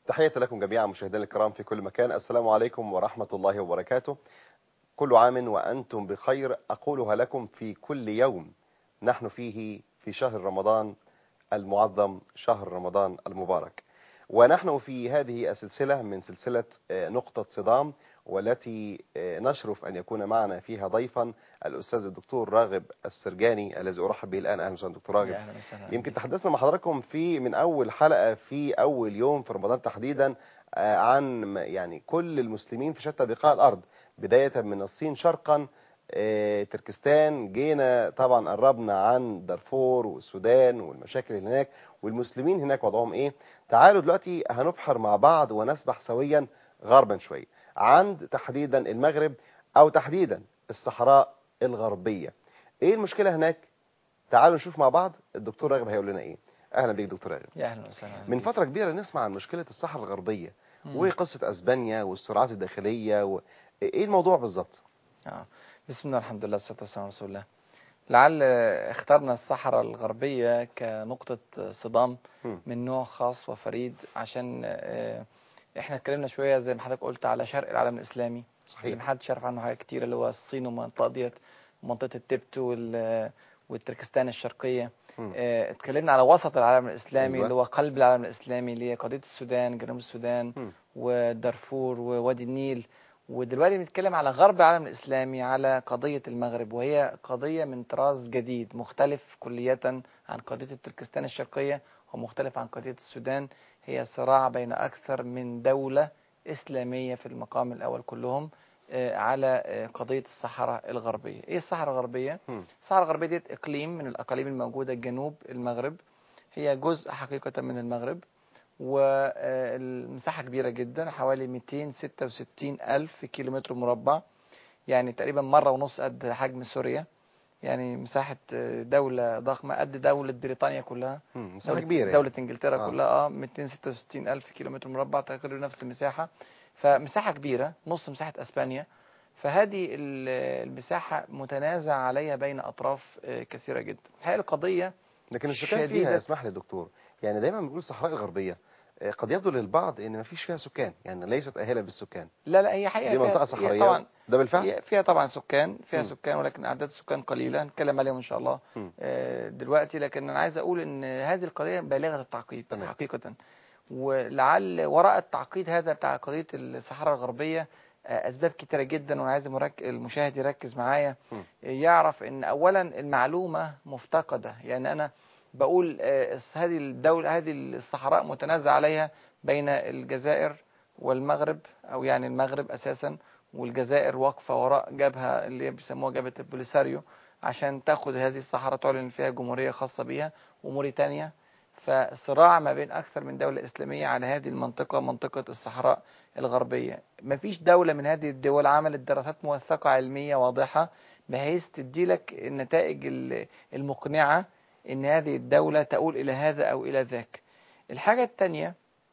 تحية لكم جميعا مشاهدينا الكرام في كل مكان السلام عليكم ورحمة الله وبركاته كل عام وأنتم بخير أقولها لكم في كل يوم نحن فيه في شهر رمضان المعظم شهر رمضان المبارك ونحن في هذه السلسلة من سلسلة نقطة صدام والتي نشرف أن يكون معنا فيها ضيفا الأستاذ الدكتور راغب السرجاني الذي أرحب به الآن أهلا وسهلا دكتور راغب يمكن تحدثنا مع حضراتكم في من أول حلقة في أول يوم في رمضان تحديدا عن يعني كل المسلمين في شتى بقاع الأرض بداية من الصين شرقا تركستان جينا طبعا قربنا عن دارفور والسودان والمشاكل اللي هناك والمسلمين هناك وضعهم ايه تعالوا دلوقتي هنبحر مع بعض ونسبح سويا غربا شوية عند تحديدا المغرب او تحديدا الصحراء الغربية ايه المشكلة هناك تعالوا نشوف مع بعض الدكتور راغب هيقول لنا ايه اهلا بيك دكتور راغب يا اهلا وسهلا من فترة كبيرة نسمع عن مشكلة الصحراء الغربية وقصة اسبانيا والصراعات الداخلية و... ايه الموضوع بالظبط آه. بسم الله الحمد لله والصلاه والسلام على رسول الله لعل اخترنا الصحراء الغربية كنقطة صدام م. من نوع خاص وفريد عشان احنا اتكلمنا شوية زي ما حضرتك قلت على شرق العالم الإسلامي صحيح اللي محدش يعرف عنه حاجات كتير اللي هو الصين والمنطقة ديت ومنطقة التبت وال والتركستان الشرقية م. اه، اتكلمنا على وسط العالم الإسلامي أيوة. اللي هو قلب العالم الإسلامي اللي هي قضية السودان جنوب السودان م. ودارفور ووادي النيل ودلوقتي بنتكلم على غرب العالم الإسلامي على قضية المغرب وهي قضية من طراز جديد مختلف كلية عن قضية التركستان الشرقية ومختلف عن قضية السودان هي صراع بين أكثر من دولة إسلامية في المقام الأول كلهم آه، على آه، قضية الصحراء الغربية إيه الصحراء الغربية؟ م. الصحراء الغربية دي إقليم من الأقاليم الموجودة جنوب المغرب هي جزء حقيقة من المغرب والمساحة كبيرة جدا حوالي 266 ألف كيلومتر مربع يعني تقريبا مرة ونص قد حجم سوريا يعني مساحة آه، دولة ضخمة قد دولة بريطانيا كلها م. مساحة دولة- كبيرة دولة انجلترا آه. كلها اه 266 ألف كيلومتر مربع تقريبا نفس المساحة فمساحة كبيرة نص مساحة اسبانيا فهذه ال- المساحة متنازع عليها بين أطراف آه، كثيرة جدا الحقيقة القضية لكن السكان فيها شديدة. اسمح لي دكتور يعني دايما بنقول الصحراء الغربية آه، قد يبدو للبعض ان ما فيش فيها سكان يعني ليست اهله بالسكان لا لا هي حقيقة دي فيها- منطقة هي صحراوية طبعا ده بالفعل هي فيها طبعا سكان فيها مم. سكان ولكن أعداد السكان قليلة نتكلم عليهم إن شاء الله مم. آه، دلوقتي لكن أنا عايز أقول إن هذه القضية بالغة التعقيد تمام. حقيقة ولعل وراء التعقيد هذا بتاع قضية الصحراء الغربية آه، أسباب كتيرة جدا وأنا عايز المرك... المشاهد يركز معايا مم. آه، يعرف إن أولا المعلومة مفتقدة يعني أنا بقول آه، هذه الدولة هذه الصحراء متنازع عليها بين الجزائر والمغرب أو يعني المغرب أساسا والجزائر واقفة وراء جبهة اللي بيسموها جبهة البوليساريو عشان تاخد هذه الصحراء تعلن فيها جمهورية خاصة بيها وموريتانيا فصراع ما بين أكثر من دولة إسلامية على هذه المنطقة منطقة الصحراء الغربية مفيش دولة من هذه الدول عملت دراسات موثقة علمية واضحة بحيث تدي لك النتائج ال- المقنعة إن هذه الدولة تقول إلى هذا أو إلى ذاك الحاجة الثانية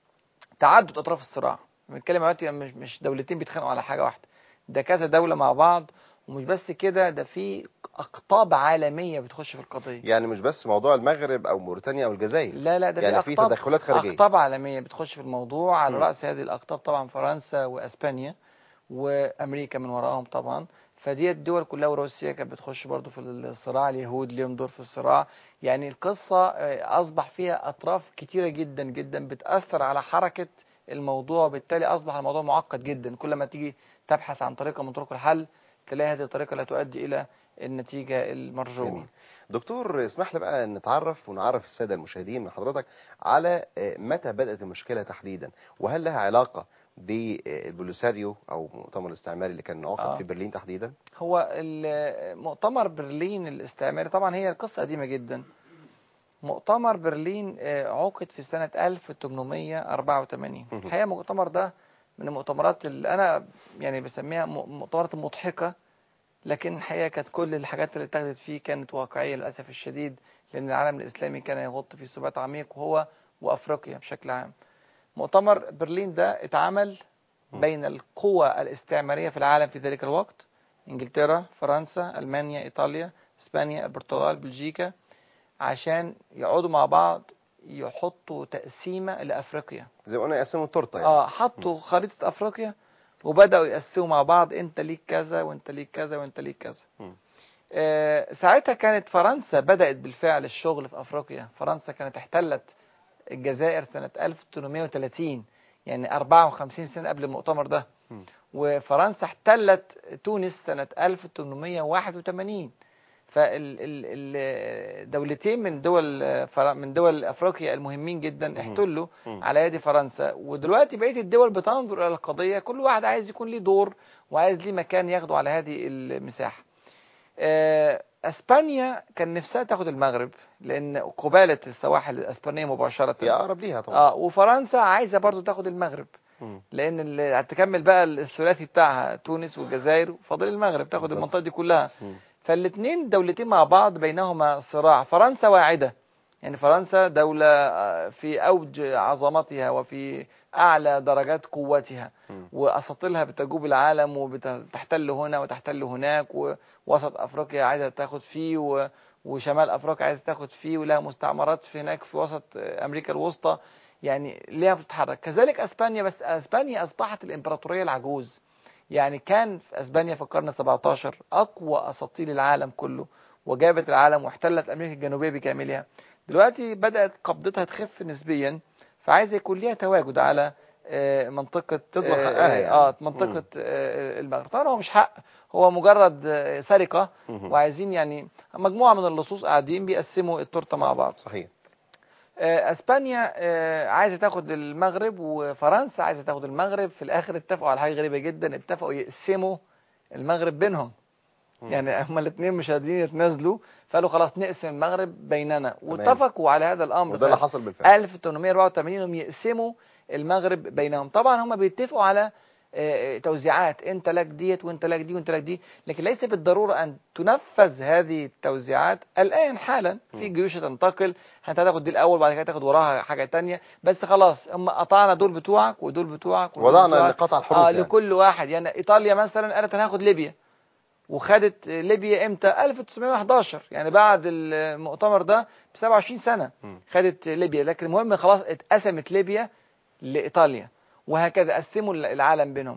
تعدد أطراف الصراع بنتكلم دلوقتي مش مش دولتين بيتخانقوا على حاجة واحدة ده كذا دولة مع بعض ومش بس كده ده في أقطاب عالمية بتخش في القضية يعني مش بس موضوع المغرب او موريتانيا او الجزائر لا لا ده يعني في في أقطاب تدخلات خارجية أقطاب عالمية بتخش في الموضوع على م. رأس هذه الأقطاب طبعا فرنسا وأسبانيا وأمريكا من وراهم طبعا فدي الدول كلها وروسيا كانت بتخش برضو في الصراع اليهود ليهم دور في الصراع يعني القصة آه، أصبح فيها أطراف كتيرة جدا جدا بتأثر على حركة الموضوع وبالتالي أصبح الموضوع معقد جدا كل ما تيجي تبحث عن طريقة من طرق الحل تلاقي هذه الطريقة لا تؤدي إلى النتيجة المرجوة جميل. دكتور اسمح لي بقى نتعرف ونعرف السادة المشاهدين من حضرتك على آه، متى بدأت المشكلة تحديدا وهل لها علاقة بالبوليساريو او مؤتمر الاستعماري اللي كان عقد آه. في برلين تحديدا هو ال- مؤتمر برلين الاستعماري طبعا هي القصة قديمة جدا مؤتمر برلين آه، عقد في سنة 1884 مهم. الحقيقة المؤتمر ده من المؤتمرات اللي أنا يعني بسميها م- مؤتمرات مضحكة لكن الحقيقة كانت كل الحاجات اللي اتخذت فيه كانت واقعية للأسف الشديد لأن العالم الإسلامي كان يغط في ثبات عميق وهو وأفريقيا بشكل عام مؤتمر برلين ده اتعمل بين القوى الاستعمارية في العالم في ذلك الوقت انجلترا فرنسا المانيا ايطاليا اسبانيا البرتغال بلجيكا عشان يقعدوا مع بعض يحطوا تقسيمه لافريقيا زي ما قلنا يقسموا التورته يعني اه حطوا خريطه افريقيا وبداوا يقسموا مع بعض انت ليك كذا وانت ليك كذا وانت ليك كذا مم. آه ساعتها كانت فرنسا بدات بالفعل الشغل في افريقيا فرنسا كانت احتلت الجزائر سنه 1830 يعني 54 سنه قبل المؤتمر ده مم. وفرنسا احتلت تونس سنه 1881 فالدولتين من دول فر- من دول افريقيا المهمين جدا مم. احتلوا مم. على يد فرنسا ودلوقتي بقيه الدول بتنظر الى القضيه كل واحد عايز يكون ليه دور وعايز ليه مكان ياخده على هذه المساحه آه، اسبانيا كان نفسها تاخد المغرب لان قباله السواحل الاسبانيه مباشره هي اقرب ليها طبعا اه وفرنسا عايزه برضو تاخد المغرب مم. لان ال- هتكمل بقى الثلاثي بتاعها تونس والجزائر وفاضل المغرب تاخد بالظبط. المنطقه دي كلها مم. فالاثنين دولتين مع بعض بينهما صراع فرنسا واعده يعني فرنسا دولة آه، في أوج عظمتها وفي أعلى درجات قوتها مم. وأساطيلها بتجوب العالم وبتحتل هنا وتحتل هناك ووسط أفريقيا عايزة تاخد فيه و- وشمال أفريقيا عايزة تاخد فيه ولها مستعمرات في هناك في وسط آه، أمريكا الوسطى يعني ليها بتتحرك كذلك أسبانيا بس أسبانيا أصبحت الإمبراطورية العجوز يعني كان في اسبانيا في القرن 17 اقوى اساطيل العالم كله وجابت العالم واحتلت امريكا الجنوبيه بكاملها دلوقتي بدات قبضتها تخف نسبيا فعايزه يكون ليها تواجد على آه، منطقه تضمن آه، حقها يعني. اه منطقه آه، المغرب طبعا هو مش حق هو مجرد آه، سرقه مم. وعايزين يعني مجموعه من اللصوص قاعدين بيقسموا التورته مع بعض صحيح آه، اسبانيا آه، عايزه تاخد المغرب وفرنسا عايزه تاخد المغرب في الاخر اتفقوا على حاجه غريبه جدا اتفقوا يقسموا المغرب بينهم مم. يعني هما الاثنين مش قادرين يتنازلوا فقالوا خلاص نقسم المغرب بيننا واتفقوا على هذا الامر وده اللي سنة حصل بالفعل 1884 هم يقسموا المغرب بينهم طبعا هم بيتفقوا على آه، آه، توزيعات انت لك ديت وانت لك دي وانت لك دي لكن ليس بالضروره ان تنفذ هذه التوزيعات الان حالا في م. جيوش تنتقل انت هتاخد دي الاول بعد كده تاخد وراها حاجه تانية بس خلاص هم قطعنا دول بتوعك ودول بتوعك ودول وضعنا بتوعك. النقاط على الحروف اه يعني. لكل واحد يعني ايطاليا مثلا قالت انا هاخد ليبيا وخدت ليبيا امتى 1911 يعني بعد المؤتمر ده ب 27 سنه مم. خدت ليبيا لكن المهم خلاص اتقسمت ليبيا لايطاليا وهكذا قسموا العالم بينهم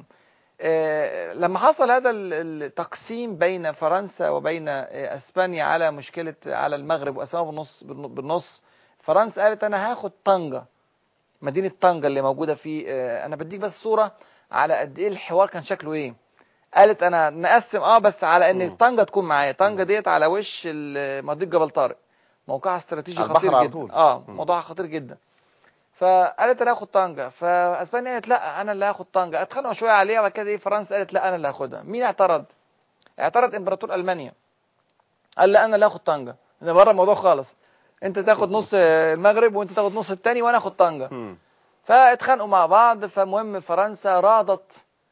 آه، لما حصل هذا ال- التقسيم بين فرنسا وبين آه، اسبانيا على مشكله على المغرب وقسموها بالنص بالنص فرنسا قالت انا هاخد طنجه مدينه طنجه اللي موجوده في آه، انا بديك بس صوره على قد ايه الحوار كان شكله ايه قالت انا نقسم اه بس على ان مم. طنجه تكون معايا طنجه ديت على وش ال- مضيق جبل طارق موقعها استراتيجي على البحر خطير على جدا طول. اه مم. موضوعها خطير جدا فقالت انا هاخد طنجه فاسبانيا قالت لا انا اللي هاخد طنجه اتخانقوا شويه عليها وبعد كده ايه فرنسا قالت لا انا اللي هاخدها مين اعترض اعترض امبراطور المانيا قال لا انا اللي هاخد طنجه ده بره الموضوع خالص انت تاخد نص المغرب وانت تاخد نص التاني وانا اخد طنجه مم. فاتخانقوا مع بعض فمهم فرنسا راضت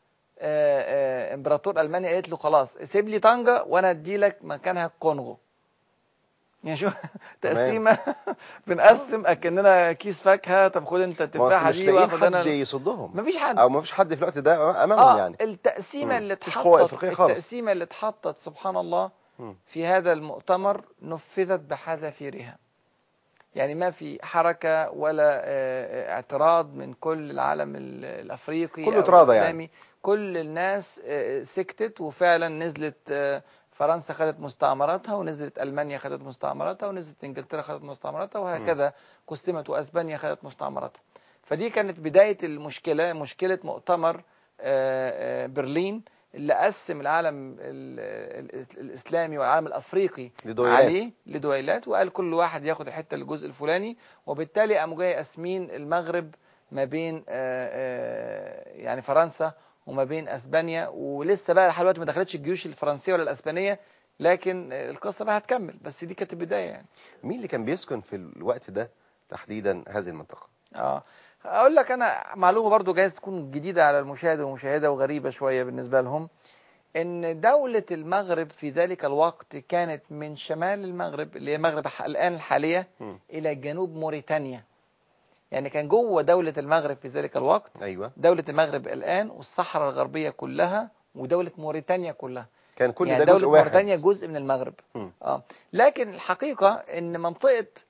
آه، آه، امبراطور المانيا قالت له خلاص سيب لي طنجه وانا ادي لك مكانها الكونغو يعني شو تقسيمه بنقسم اكننا كيس فاكهه طب خد انت ما أصل التفاحه مش دي لاقيين واخد انا حد ال- يصدهم مفيش حد او ما فيش حد في الوقت ده امامهم اه يعني التقسيمه مم. اللي مفيش قوة اتحطت إفريقية خالص. التقسيمه اللي اتحطت سبحان الله مم. في هذا المؤتمر نفذت بحذافيرها يعني ما في حركة ولا آه، آه، اعتراض من كل العالم ال- الأفريقي كله أو اتراضى يعني. الإسلامي كل الناس آه، سكتت وفعلا نزلت آه، فرنسا خدت مستعمراتها ونزلت ألمانيا خدت مستعمراتها ونزلت إنجلترا خدت مستعمراتها وهكذا قسمت وأسبانيا خدت مستعمراتها فدي كانت بداية المشكلة مشكلة مؤتمر آه، آه، برلين اللي قسم العالم ال- ال- الإسلامي والعالم الأفريقي لدويلات. عليه لدويلات وقال كل واحد ياخد الحته الجزء الفلاني وبالتالي قاموا جاي قاسمين المغرب ما بين آه، آه، يعني فرنسا وما بين اسبانيا ولسه بقى لحد دلوقتي ما دخلتش الجيوش الفرنسيه ولا الاسبانيه لكن آه، القصه بقى هتكمل بس دي كانت البدايه يعني مين اللي كان بيسكن في الوقت ده تحديدا هذه المنطقه اه اقول لك انا معلومه برضو جايز تكون جديده على المشاهد والمشاهده وغريبه شويه بالنسبه لهم ان دولة المغرب في ذلك الوقت كانت من شمال المغرب اللي هي المغرب ح- الان الحالية مم. الى جنوب موريتانيا يعني كان جوه دولة المغرب في ذلك الوقت ايوه دولة المغرب الان والصحراء الغربية كلها ودولة موريتانيا كلها كان كل يعني ده دولة جزء واحد موريتانيا جزء من المغرب مم. اه لكن الحقيقة ان منطقة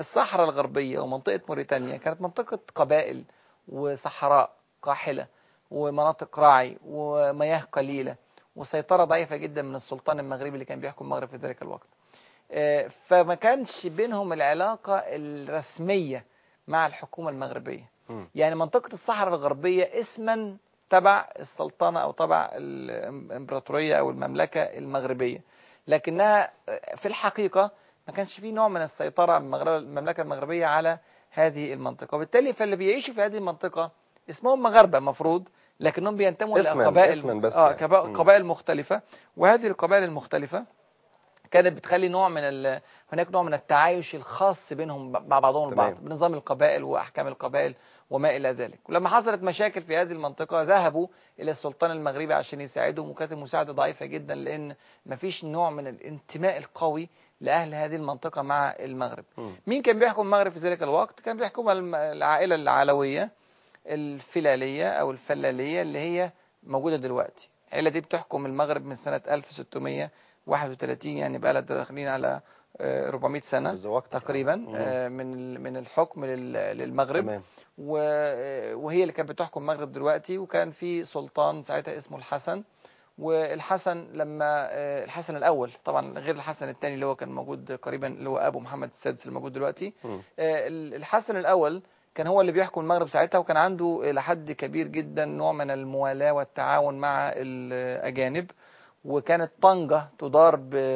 الصحراء الغربية ومنطقة موريتانيا كانت منطقة قبائل وصحراء قاحلة ومناطق راعي ومياه قليلة وسيطرة ضعيفة جدا من السلطان المغربي اللي كان بيحكم المغرب في ذلك الوقت آه، فما كانش بينهم العلاقة الرسمية مع الحكومة المغربية مم. يعني منطقة الصحراء الغربية اسما تبع السلطنة أو تبع الإمبراطورية أو المملكة المغربية لكنها في الحقيقة ما كانش فيه نوع من السيطرة من المغرب- المملكة المغربية على هذه المنطقة وبالتالي فاللي بيعيشوا في هذه المنطقة اسمهم مغاربة مفروض لكنهم بينتموا إلى اسماً- قبائل اسماً بس آه يعني. كبا- مم. قبائل مختلفة وهذه القبائل المختلفة كانت بتخلي نوع من ال... هناك نوع من التعايش الخاص بينهم مع بعضهم البعض تمام. بنظام القبائل واحكام القبائل وما الى ذلك ولما حصلت مشاكل في هذه المنطقه ذهبوا الى السلطان المغربي عشان يساعدهم وكانت المساعده ضعيفه جدا لان مفيش نوع من الانتماء القوي لاهل هذه المنطقه مع المغرب مم. مين كان بيحكم المغرب في ذلك الوقت كان بيحكمها الم- العائله العلويه الفلاليه او الفلاليه اللي هي موجوده دلوقتي العائله دي بتحكم المغرب من سنه 1631 يعني بقى لها داخلين على آه، 400 سنه بالظبط. تقريبا مم. آه، من ال- من الحكم لل- للمغرب تمام و- وهي اللي كانت بتحكم المغرب دلوقتي وكان في سلطان ساعتها اسمه الحسن والحسن لما آه، الحسن الاول طبعا غير الحسن الثاني اللي هو كان موجود قريبا اللي هو ابو محمد السادس اللي موجود دلوقتي مم. آه، ال- الحسن الاول كان هو اللي بيحكم المغرب ساعتها وكان عنده الى حد كبير جدا نوع من الموالاه والتعاون مع الاجانب وكانت طنجة تدار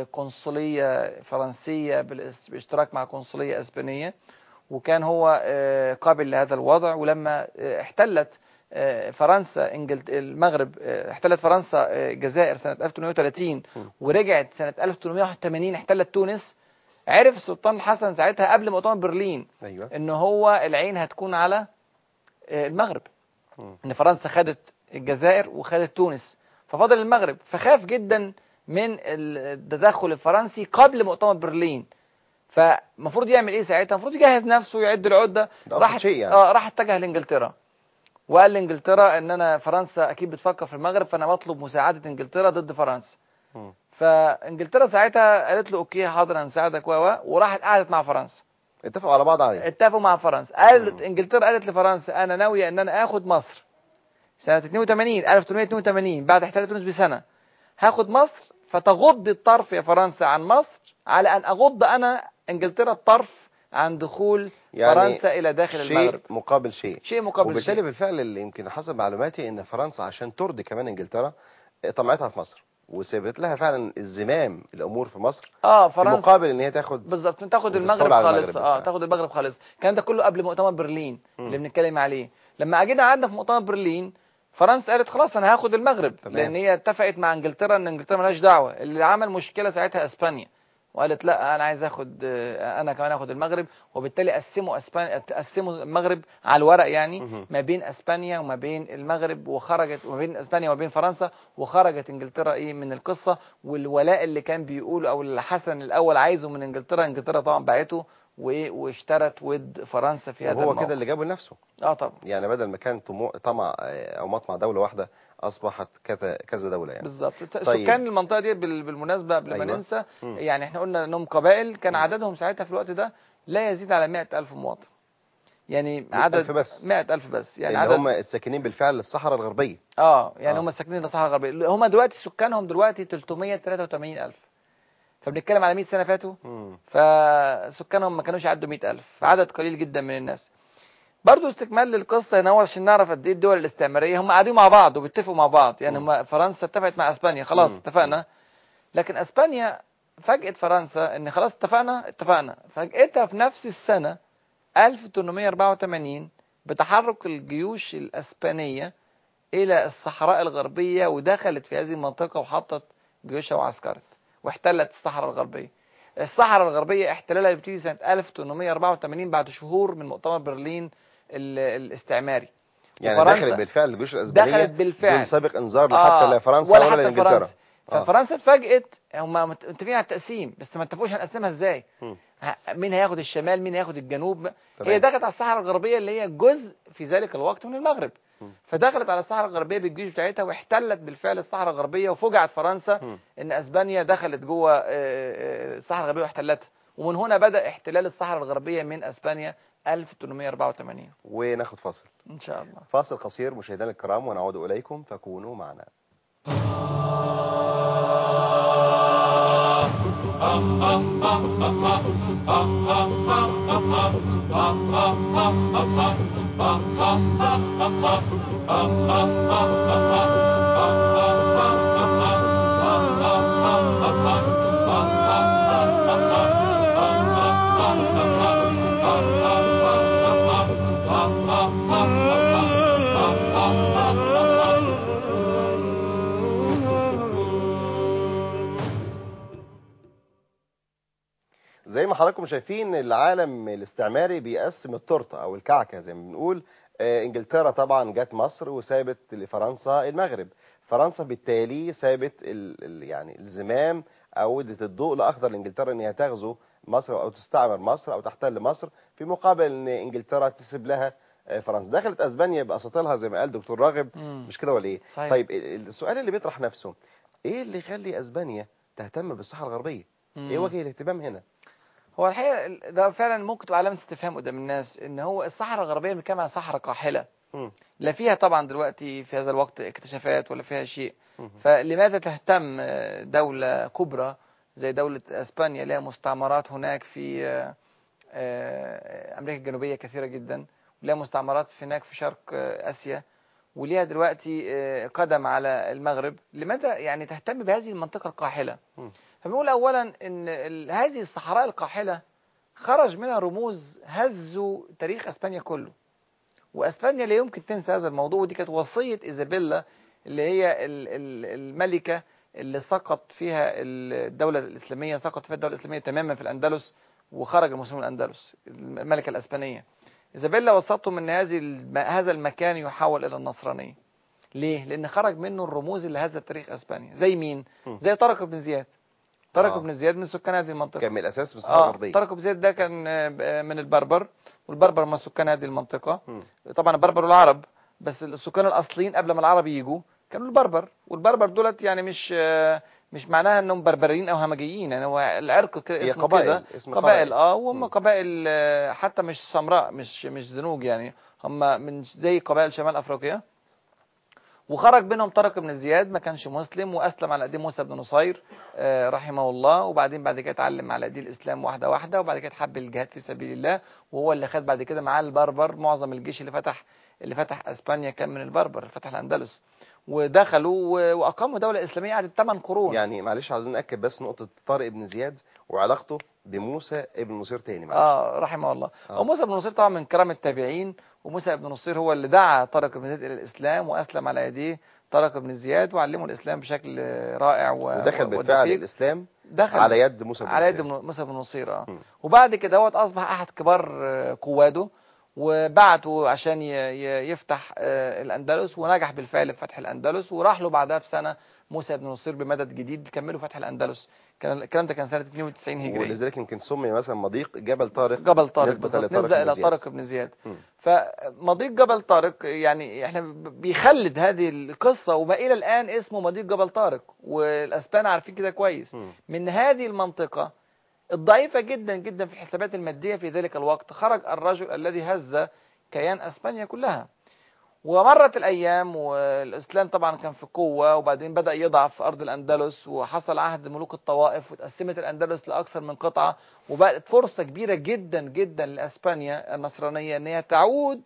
بقنصلية فرنسية بالاس- باشتراك مع قنصلية اسبانية وكان هو آه، قابل لهذا الوضع ولما آه، احتلت آه، فرنسا انجلت المغرب آه، احتلت فرنسا آه، الجزائر سنة 1830 م. ورجعت سنة 1881 احتلت تونس عرف السلطان الحسن ساعتها قبل مؤتمر برلين ايوه ان هو العين هتكون على آه، المغرب مم. ان فرنسا خدت الجزائر وخدت تونس ففضل المغرب فخاف جدا من التدخل الفرنسي قبل مؤتمر برلين فالمفروض يعمل ايه ساعتها المفروض يجهز نفسه يعد العده ده أبسط شيء يعني. اه راح اتجه لانجلترا وقال لانجلترا ان انا فرنسا اكيد بتفكر في المغرب فانا بطلب مساعده انجلترا ضد فرنسا مم. فانجلترا ساعتها قالت له اوكي حاضر هنساعدك و و وراحت قعدت مع فرنسا اتفقوا على بعض عليه اتفقوا مع فرنسا قالت انجلترا قالت لفرنسا انا ناويه ان انا اخد مصر سنه 82 1882 بعد احتلال تونس بسنه هاخد مصر فتغض الطرف يا فرنسا عن مصر على ان اغض انا انجلترا الطرف عن دخول يعني فرنسا الى داخل شيء المغرب مقابل شيء شيء مقابل وبالتالي شيء بالفعل اللي يمكن حسب معلوماتي ان فرنسا عشان ترضي كمان انجلترا طمعتها في مصر وسيبت لها فعلا الزمام الامور في مصر اه في فرنسا مقابل ان هي تاخد بالظبط تاخد وتستولى المغرب على خالص المغرب اه بالفعل. تاخد المغرب خالص الكلام ده كله قبل مؤتمر برلين مم. اللي بنتكلم عليه لما اجينا قعدنا في مؤتمر برلين فرنسا قالت خلاص انا هاخد المغرب تمام. لان هي اتفقت مع انجلترا ان انجلترا مالهاش دعوه اللي عمل مشكله ساعتها اسبانيا وقالت لا انا عايز اخد آه، انا كمان اخد المغرب وبالتالي قسموا اسبانيا قسموا المغرب على الورق يعني مهم. ما بين اسبانيا وما بين المغرب وخرجت وما بين اسبانيا وما بين فرنسا وخرجت انجلترا ايه من القصه والولاء اللي كان بيقوله او اللي حسن الاول عايزه من انجلترا انجلترا طبعا باعته وايه واشترت ود فرنسا في هذا وهو الموقف كده اللي جابه لنفسه اه طبعا يعني بدل ما كان طمو- طمع آه، او مطمع دوله واحده اصبحت كذا كذا دوله يعني بالظبط طيب. سكان المنطقه دي بال- بالمناسبه قبل ما أيوة. ننسى مم. يعني احنا قلنا انهم قبائل كان مم. عددهم ساعتها في الوقت ده لا يزيد على 100000 مواطن يعني 100,000 عدد بس. 100000 بس يعني اللي عدد هم الساكنين بالفعل الصحراء الغربيه اه يعني آه. هم ساكنين في الصحراء الغربيه هم دلوقتي سكانهم دلوقتي 383000 فبنتكلم على 100 سنه فاتوا مم. فسكانهم ما كانوش يعدوا 100000 عدد قليل جدا من الناس برضه استكمال للقصه هنا هو عشان نعرف قد ايه الدول الاستعماريه هم قاعدين مع بعض وبيتفقوا مع بعض يعني هم فرنسا اتفقت مع اسبانيا خلاص مم. اتفقنا لكن اسبانيا فاجئت فرنسا ان خلاص اتفقنا اتفقنا فاجئتها في نفس السنه 1884 بتحرك الجيوش الاسبانيه الى الصحراء الغربيه ودخلت في هذه المنطقه وحطت جيوشها وعسكرت واحتلت الصحراء الغربيه الصحراء الغربيه احتلالها بيبتدي سنه 1884 بعد شهور من مؤتمر برلين ال- الاستعماري يعني وفرنسا دخلت بالفعل الجيوش الاسبانيه دخلت بالفعل بدون سابق انذار آه، حتى لا فرنسا ولا ولا, حتى لانجلترا فرنسا آه. ففرنسا اتفاجئت هم مت- متفقين على التقسيم بس ما اتفقوش هنقسمها ازاي مم. ه- مين هياخد الشمال مين هياخد الجنوب تمام. هي دخلت على الصحراء الغربيه اللي هي جزء في ذلك الوقت من المغرب مم. فدخلت على الصحراء الغربيه بالجيوش بتاعتها واحتلت بالفعل الصحراء الغربيه وفجعت فرنسا مم. ان اسبانيا دخلت جوه آه، آه، الصحراء الغربيه واحتلتها ومن هنا بدأ احتلال الصحراء الغربية من اسبانيا 1884 وناخد فاصل ان شاء الله فاصل قصير مشاهدينا الكرام ونعود إليكم فكونوا معنا زي ما حضراتكم شايفين العالم الاستعماري بيقسم التورته او الكعكه زي ما بنقول آه، انجلترا طبعا جت مصر وسابت لفرنسا المغرب فرنسا بالتالي سابت ال ال يعني الزمام او ادت الضوء لاخضر لانجلترا ان هي تغزو مصر او تستعمر مصر او تحتل مصر في مقابل ان انجلترا تسيب لها آه، فرنسا دخلت اسبانيا باساطيلها زي ما قال دكتور راغب مم. مش كده ولا ايه صحيح. طيب ال- السؤال اللي بيطرح نفسه ايه اللي يخلي اسبانيا تهتم بالصحراء الغربيه ايه مم. وجه الاهتمام هنا هو الحقيقه ال- ده فعلا ممكن تبقى علامه استفهام قدام الناس ان هو الصحراء الغربيه بنتكلم عن صحراء قاحله مم. لا فيها طبعا دلوقتي في هذا الوقت اكتشافات ولا فيها شيء مم. فلماذا تهتم آه، دولة كبرى زي دولة اسبانيا لها مستعمرات هناك في آه، آه، امريكا الجنوبية كثيرة جدا ولها مستعمرات في هناك في شرق آه، اسيا وليها دلوقتي آه، قدم على المغرب لماذا يعني تهتم بهذه المنطقة القاحلة مم. فبنقول اولا ان ال- هذه الصحراء القاحلة خرج منها رموز هزوا تاريخ اسبانيا كله واسبانيا لا يمكن تنسى هذا الموضوع ودي كانت وصيه ايزابيلا اللي هي ال- ال- الملكه اللي سقط فيها الدوله الاسلاميه سقط فيها الدوله الاسلاميه تماما في الاندلس وخرج المسلمون من الاندلس الملكه الاسبانيه ايزابيلا وصتهم ان هذه الم- هذا المكان يحول الى النصرانيه ليه لان خرج منه الرموز اللي هزت تاريخ اسبانيا زي مين مم. زي طارق بن زياد طارق آه. بن زياد من سكان هذه المنطقه كان من الاساس في الصحراء اه الغربيه طارق بن زياد ده كان آه، من البربر والبربر هم سكان هذه المنطقه مم. طبعا البربر والعرب بس السكان الاصليين قبل ما العرب يجوا كانوا البربر والبربر دولت يعني مش آه، مش معناها انهم بربريين او همجيين يعني هو العرق كده هي اسمه قبائل كده اسم قبائل اه وهم مم. قبائل آه، حتى مش سمراء مش مش زنوج يعني هم من زي قبائل شمال افريقيا وخرج بينهم طارق بن زياد ما كانش مسلم واسلم على ايدين موسى بن نصير آه، رحمه الله وبعدين بعد كده اتعلم على ايدين الاسلام واحده واحده وبعد كده حب الجهاد في سبيل الله وهو اللي خد بعد كده معاه البربر معظم الجيش اللي فتح اللي فتح اسبانيا كان من البربر فتح الاندلس ودخلوا و- واقاموا دوله اسلاميه قعدت 8 قرون يعني معلش عاوزين ناكد بس نقطه طارق بن زياد وعلاقته بموسى ابن نصير تاني معلش اه رحمه الله آه. وموسى بن نصير طبعا من كرام التابعين وموسى بن نصير هو اللي دعا طارق بن زياد الى الاسلام واسلم على يديه طارق بن زياد وعلمه الاسلام بشكل رائع و... ودخل و- بالفعل ودقيق. الاسلام دخل على يد موسى بن على يد زياد. بن- موسى بن نصير اه مم. وبعد كده هو اصبح احد كبار آه، قواده وبعته عشان ي- ي- يفتح آه، الاندلس ونجح بالفعل في فتح الاندلس وراح له بعدها بسنه موسى بن نصير بمدد جديد كملوا فتح الاندلس كان الكلام ده كان سنه 92 هجريه ولذلك يمكن سمي مثلا مضيق جبل طارق جبل طارق نسبة بالظبط لطارق نسبة بن إلى زياد. طارق بن زياد مم. فمضيق جبل طارق يعني احنا ب- بيخلد هذه القصة وما إلى الآن اسمه مضيق جبل طارق والأسبان عارفين كده كويس مم. من هذه المنطقة الضعيفة جدا جدا في الحسابات المادية في ذلك الوقت خرج الرجل الذي هز كيان أسبانيا كلها ومرت الأيام والإسلام طبعا كان في قوة وبعدين بدأ يضعف في أرض الأندلس وحصل عهد ملوك الطوائف وتقسمت الأندلس لأكثر من قطعة وبقت فرصة كبيرة جدا جدا لأسبانيا النصرانية أن هي تعود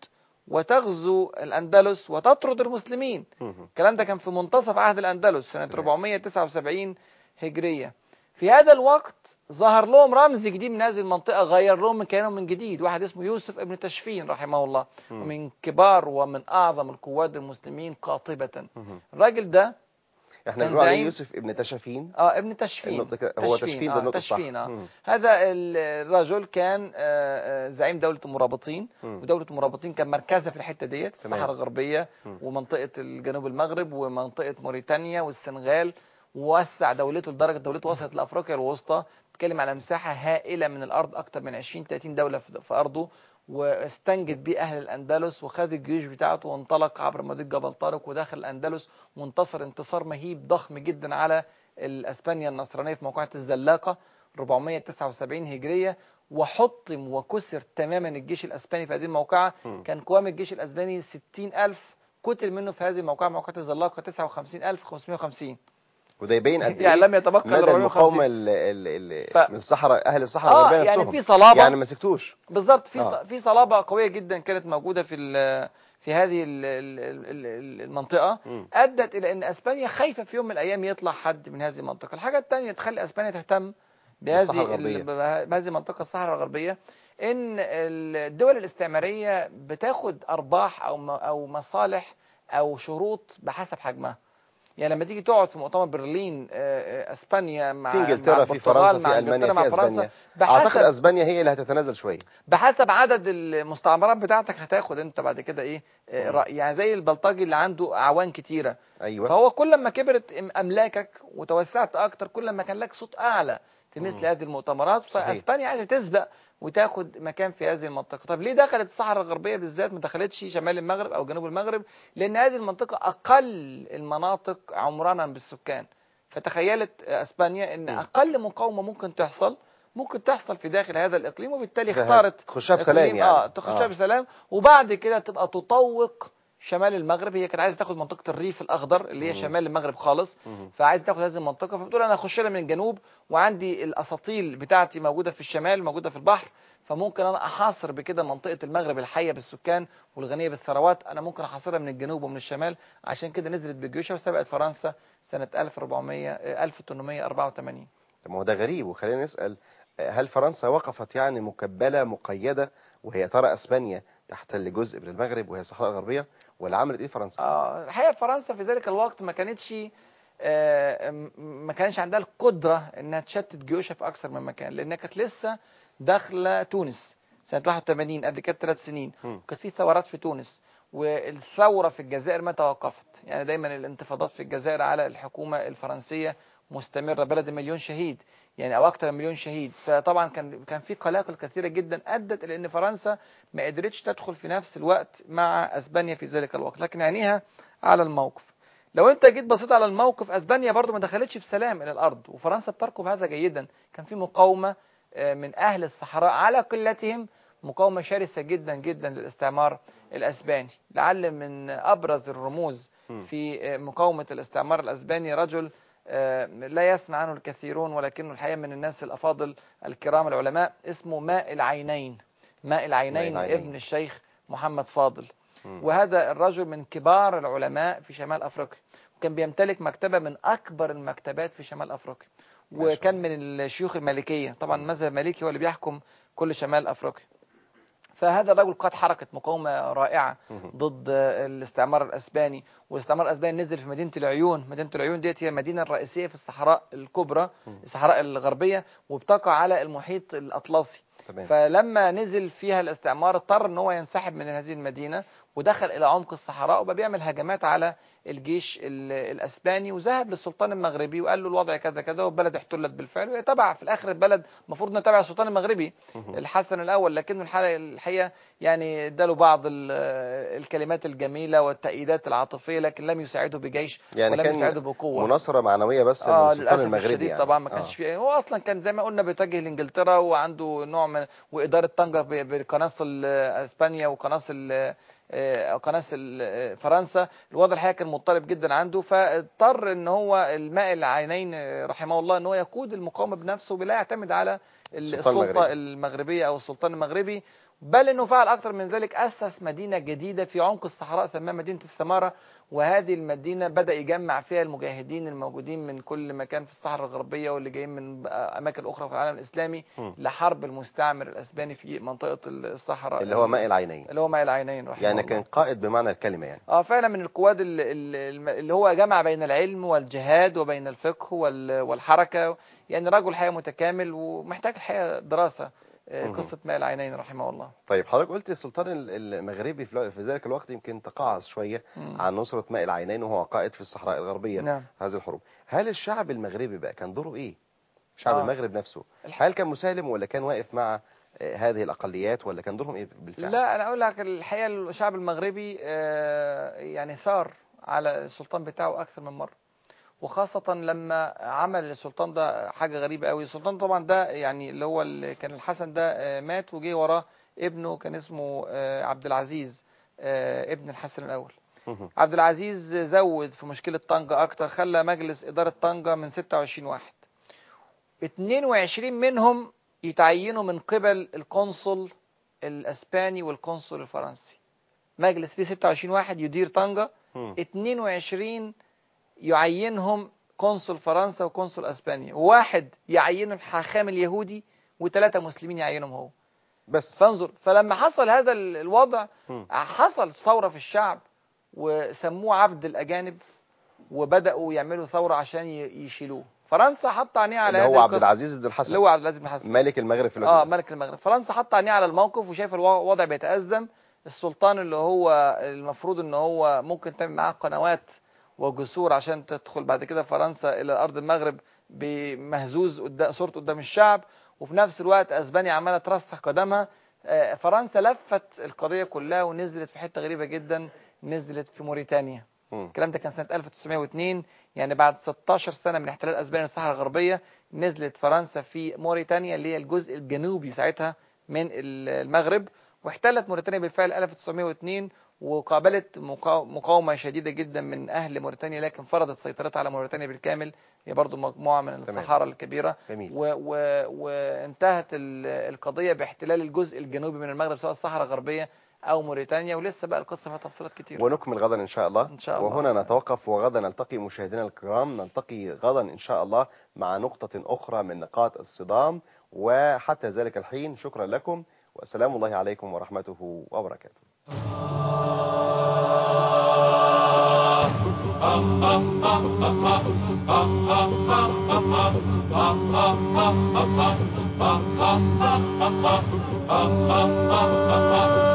وتغزو الأندلس وتطرد المسلمين مم. الكلام ده كان في منتصف عهد الأندلس سنة 479 هجرية في هذا الوقت ظهر لهم رمز جديد من هذه المنطقة غير لهم من كيانهم من جديد واحد اسمه يوسف ابن تشفين رحمه الله مم. ومن كبار ومن أعظم القوات المسلمين قاطبة مم. الراجل ده احنا كان بنقول عليه زعيم- يوسف ابن تشافين اه ابن تشفين النقطة كده- هو تشفين ده آه النقطة الصح. تشفين آه. مم. هذا ال- الرجل كان آه، آه، زعيم دولة المرابطين مم. ودولة المرابطين كان مركزها في الحتة ديت تمام. الصحراء الغربية مم. ومنطقة الجنوب المغرب ومنطقة موريتانيا والسنغال ووسع دولته لدرجة دولته وصلت لأفريقيا الوسطى بتتكلم على مساحة هائلة من الأرض أكثر من 20 30 دولة في في أرضه واستنجد بيه أهل الأندلس وخد الجيوش بتاعته وانطلق عبر مضيق جبل طارق ودخل الأندلس وانتصر انتصار مهيب ضخم جدا على الأسبانيا النصرانية في موقعة الزلاقة 1479 هجرية وحطم وكسر تماما الجيش الأسباني في هذه الموقعة مم. كان قوام الجيش الأسباني 60000 قتل منه في هذه الموقعة موقعة الزلاقة 59550 وده يبين قد يعني ايه لم يتبقى مدى إلا المقاومه 450 ال- ال- ال- ف- من الصحراء اهل الصحراء اه الغربيه يعني نفسهم في صلابة يعني ما سكتوش بالظبط في آه. آه. في صلابه قويه جدا كانت موجوده في ال- في هذه ال- ال- ال- ال- المنطقه مم. ادت الى ان اسبانيا خايفه في يوم من الايام يطلع حد من هذه المنطقه الحاجه الثانيه تخلي اسبانيا تهتم بالصحراء بهذه الغربية. ال- بهذه المنطقه الصحراء الغربيه ان الدول الاستعماريه بتاخد ارباح او م- او مصالح او شروط بحسب حجمها يعني لما تيجي تقعد في مؤتمر برلين آه، آه، اسبانيا مع في مع انجلترا في البرتغال، فرنسا مع في إنجلترا، المانيا مع في فرنسا، اسبانيا اعتقد بحسب اسبانيا هي اللي هتتنازل شويه بحسب عدد المستعمرات بتاعتك هتاخد انت بعد كده ايه آه، مم. رأي يعني زي البلطجي اللي عنده اعوان كتيره ايوه فهو كل ما كبرت ام- املاكك وتوسعت اكتر كل ما كان لك صوت اعلى في مثل مم. هذه المؤتمرات صحيح. فاسبانيا عايزه تسبق وتاخد مكان في هذه المنطقه طب ليه دخلت الصحراء الغربيه بالذات ما دخلتش شمال المغرب او جنوب المغرب لان هذه المنطقه اقل المناطق عمرانا بالسكان فتخيلت اسبانيا ان مم. اقل مقاومه ممكن تحصل ممكن تحصل في داخل هذا الاقليم وبالتالي فهت- اختارت تخشها بسلام إقليم- يعني اه تخشها آه. بسلام وبعد كده تبقى تطوق شمال المغرب هي كانت عايزه تاخد منطقه الريف الاخضر اللي هي مم. شمال المغرب خالص مم. فعايز تاخد هذه المنطقه فبتقول انا اخش لها من الجنوب وعندي الاساطيل بتاعتي موجوده في الشمال موجوده في البحر فممكن انا احاصر بكده منطقه المغرب الحيه بالسكان والغنيه بالثروات انا ممكن احاصرها من الجنوب ومن الشمال عشان كده نزلت بجيوشها وسبقت فرنسا سنه 1400 آه، 1884 طب ما هو ده غريب وخلينا نسال آه، هل فرنسا وقفت يعني مكبله مقيده وهي ترى اسبانيا تحتل جزء من المغرب وهي الصحراء الغربيه ولا عملت ايه فرنسا؟ آه، الحقيقه فرنسا في ذلك الوقت ما كانتش آه، م- ما كانش عندها القدره انها تشتت جيوشها في اكثر من مكان لانها كانت لسه داخله تونس سنه 81 قبل كده ثلاث سنين مم. كانت في ثورات في تونس والثوره في الجزائر ما توقفت يعني دايما الانتفاضات في الجزائر على الحكومه الفرنسيه مستمره بلد مليون شهيد يعني او اكثر من مليون شهيد فطبعا كان كان في قلاقل كثيره جدا ادت الى ان فرنسا ما قدرتش تدخل في نفس الوقت مع اسبانيا في ذلك الوقت لكن عينيها على الموقف لو انت جيت بصيت على الموقف اسبانيا برضو ما دخلتش بسلام الى الارض وفرنسا بترقب هذا جيدا كان في مقاومه آه، من اهل الصحراء على قلتهم مقاومه شرسه جدا جدا للاستعمار الاسباني لعل من ابرز الرموز مم. في آه، مقاومه الاستعمار الاسباني رجل آه، لا يسمع عنه الكثيرون ولكنه الحقيقه من الناس الافاضل الكرام العلماء اسمه ماء العينين ماء العينين العينين. ابن الشيخ محمد فاضل مم. وهذا الرجل من كبار العلماء في شمال افريقيا وكان بيمتلك مكتبه من اكبر المكتبات في شمال افريقيا ما شاء وكان الله. من الشيوخ المالكيه طبعا المذهب المالكي هو اللي بيحكم كل شمال افريقيا فهذا الرجل قاد حركه مقاومه رائعه مم. ضد الاستعمار الاسباني والاستعمار الاسباني نزل في مدينه العيون مدينه العيون ديت هي المدينه الرئيسيه في الصحراء الكبرى مم. الصحراء الغربيه وبتقع على المحيط الاطلسي تمام فلما نزل فيها الاستعمار اضطر ان هو ينسحب من هذه المدينه ودخل الى عمق الصحراء وبقى بيعمل هجمات على الجيش ال- الاسباني وذهب للسلطان المغربي وقال له الوضع كذا كذا والبلد احتلت بالفعل وهي تبع في الاخر البلد المفروض انه تبع السلطان المغربي مم. الحسن الاول لكنه الحقيقه الحقيقه يعني اداله بعض ال- الكلمات الجميله والتأييدات العاطفيه لكن لم يساعده بجيش يعني ولم كان يساعده بقوه مناصره معنويه بس اه للسلطان للاسف المغربي الشديد يعني. طبعا ما كانش آه. فيه هو اصلا كان زي ما قلنا بيتجه لانجلترا وعنده نوع من واداره طنجه ب- بقناص ال- اسبانيا وقناص ال- آه، قناص ال- آه، فرنسا الوضع الحقيقه كان مضطرب جدا عنده فاضطر ان هو الماء العينين آه، رحمه الله ان هو يقود المقاومه بنفسه بلا يعتمد على السلطان السلطه المغربي. المغربيه او السلطان المغربي بل انه فعل اكثر من ذلك اسس مدينه جديده في عمق الصحراء سماها مدينه السماره وهذه المدينه بدا يجمع فيها المجاهدين الموجودين من كل مكان في الصحراء الغربيه واللي جايين من اماكن اخرى في العالم الاسلامي مم. لحرب المستعمر الاسباني في منطقه الصحراء اللي هو ماء العينين اللي هو ماء العينين رحمه يعني الله. كان قائد بمعنى الكلمه يعني اه فعلا من القواد ال- ال- الم- اللي هو جمع بين العلم والجهاد وبين الفقه وال- والحركه يعني رجل حقيقه متكامل ومحتاج الحقيقه دراسه آه، مهم. قصه ماء العينين رحمه الله طيب حضرتك قلت السلطان ال- المغربي في الو- في ذلك الوقت يمكن تقاعس شويه مم. عن نصره ماء العينين وهو قائد في الصحراء الغربيه نعم هذه الحروب هل الشعب المغربي بقى كان دوره ايه شعب آه. المغرب نفسه الح- هل كان مسالم ولا كان واقف مع آه، هذه الاقليات ولا كان دورهم ايه بالفعل لا انا اقول لك الحقيقه الشعب المغربي آه، يعني ثار على السلطان بتاعه اكثر من مره وخاصة لما عمل السلطان ده حاجة غريبة قوي السلطان طبعا ده يعني اللي هو اللي كان الحسن ده آه، مات وجه وراه ابنه كان اسمه آه، عبد العزيز آه، ابن الحسن الأول مهم. عبد العزيز زود في مشكلة طنجة أكتر خلى مجلس إدارة طنجة من 26 واحد 22 منهم يتعينوا من قبل القنصل الأسباني والقنصل الفرنسي مجلس فيه 26 واحد يدير طنجة مم. 22 يعينهم قنصل فرنسا وقنصل اسبانيا وواحد يعينه الحاخام اليهودي وثلاثه مسلمين يعينهم هو بس فانظر فلما حصل هذا ال- الوضع مم. حصل ثوره في الشعب وسموه عبد الاجانب وبداوا يعملوا ثوره عشان ي- يشيلوه فرنسا حط عينيها على اللي هذا هو عبد القصة. العزيز بن الحسن اللي هو عبد العزيز بن حسن ملك المغرب في اه الوقت ملك المغرب فرنسا حط عينيه على الموقف وشايف الوضع بيتأزم السلطان اللي هو المفروض ان هو ممكن تعمل معاه قنوات وجسور عشان تدخل بعد كده فرنسا الى ارض المغرب بمهزوز قدام صورته قدام الشعب وفي نفس الوقت اسبانيا عماله ترسخ قدمها آه، فرنسا لفت القضيه كلها ونزلت في حته غريبه جدا نزلت في موريتانيا مم. الكلام ده كان سنة 1902 يعني بعد 16 سنة من احتلال اسبانيا للصحراء الغربية نزلت فرنسا في موريتانيا اللي هي الجزء الجنوبي ساعتها من ال- المغرب واحتلت موريتانيا بالفعل 1902 وقابلت مقا- مقاومة شديدة جدا من أهل موريتانيا لكن فرضت سيطرتها على موريتانيا بالكامل هي برضو مجموعة من تمام. الصحارى الكبيرة جميل و و وانتهت ال- القضية باحتلال الجزء الجنوبي من المغرب سواء الصحراء الغربية أو موريتانيا ولسه بقى القصة فيها تفصيلات كتير ونكمل غدا إن شاء الله إن شاء الله. وهنا نتوقف وغدا نلتقي مشاهدينا الكرام نلتقي غدا إن شاء الله مع نقطة أخرى من نقاط الصدام وحتى ذلك الحين شكرا لكم والسلام الله عليكم ورحمته وبركاته Ah